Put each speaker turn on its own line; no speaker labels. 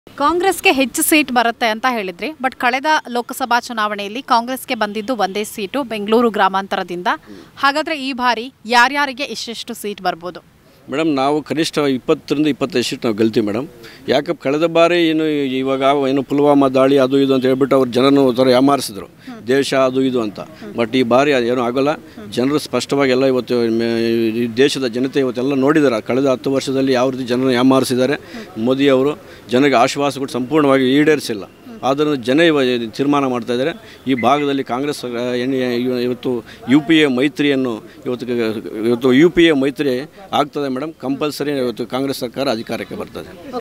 ಕಾಂಗ್ರೆಸ್ಗೆ ಹೆಚ್ಚು ಸೀಟ್ ಬರುತ್ತೆ ಅಂತ ಹೇಳಿದ್ರಿ ಬಟ್ ಕಳೆದ ಲೋಕಸಭಾ ಚುನಾವಣೆಯಲ್ಲಿ ಕಾಂಗ್ರೆಸ್ಗೆ ಬಂದಿದ್ದು ಒಂದೇ ಸೀಟು ಬೆಂಗಳೂರು ಗ್ರಾಮಾಂತರದಿಂದ ಹಾಗಾದ್ರೆ ಈ ಬಾರಿ ಯಾರ್ಯಾರಿಗೆ ಎಷ್ಟೆಷ್ಟು ಸೀಟ್ ಬರ್ಬೋದು
ಮೇಡಮ್ ನಾವು ಕನಿಷ್ಠ ಇಪ್ಪತ್ತರಿಂದ ಇಪ್ಪತ್ತೈದು ಸೀಟ್ ನಾವು ಗೆಲ್ತೀವಿ ಮೇಡಮ್ ಯಾಕೆ ಕಳೆದ ಬಾರಿ ಏನು ಇವಾಗ ಏನು ಪುಲ್ವಾಮಾ ದಾಳಿ ಅದು ಇದು ಅಂತ ಹೇಳ್ಬಿಟ್ಟು ಅವ್ರು ಜನನು ಥರ ಯಾಮಾರಿಸಿದ್ರು ದೇಶ ಅದು ಇದು ಅಂತ ಬಟ್ ಈ ಬಾರಿ ಅದೇನು ಆಗೋಲ್ಲ ಜನರು ಸ್ಪಷ್ಟವಾಗಿ ಎಲ್ಲ ಇವತ್ತು ಮೇ- ಈ ದೇಶದ ಜನತೆ ಇವತ್ತೆಲ್ಲ ನೋಡಿದ್ದಾರೆ ಕಳೆದ ಹತ್ತು ವರ್ಷದಲ್ಲಿ ಯಾವ ರೀತಿ ಜನರನ್ನು ಯಾಮಾರಿಸಿದ್ದಾರೆ ಮೋದಿ ಅವರು ಜನರಿಗೆ ಆಶ್ವಾಸಗಳು ಸಂಪೂರ್ಣವಾಗಿ ಈಡೇರಿಸಿಲ್ಲ ಆದ್ದರಿಂದ ಜನ ಇವ ತೀರ್ಮಾನ ಮಾಡ್ತಾ ಇದ್ದಾರೆ ಈ ಭಾಗದಲ್ಲಿ ಕಾಂಗ್ರೆಸ್ ಆ, ಎನ್- ಇವ- ಇವತ್ತು ಯು ಪಿ ಎ ಮೈತ್ರಿಯನ್ನು ಇವತ್ತು ಇವತ್ತು ಯು ಪಿ ಎ ಮೈತ್ರಿ ಆಗ್ತದೆ ಮೇಡಮ್ ಕಂಪಲ್ಸರಿ ಇವತ್ತು ಕಾಂಗ್ರೆಸ್ ಸರ್ಕಾರ ಅಧಿಕಾರಕ್ಕೆ ಬರ್ತದೆ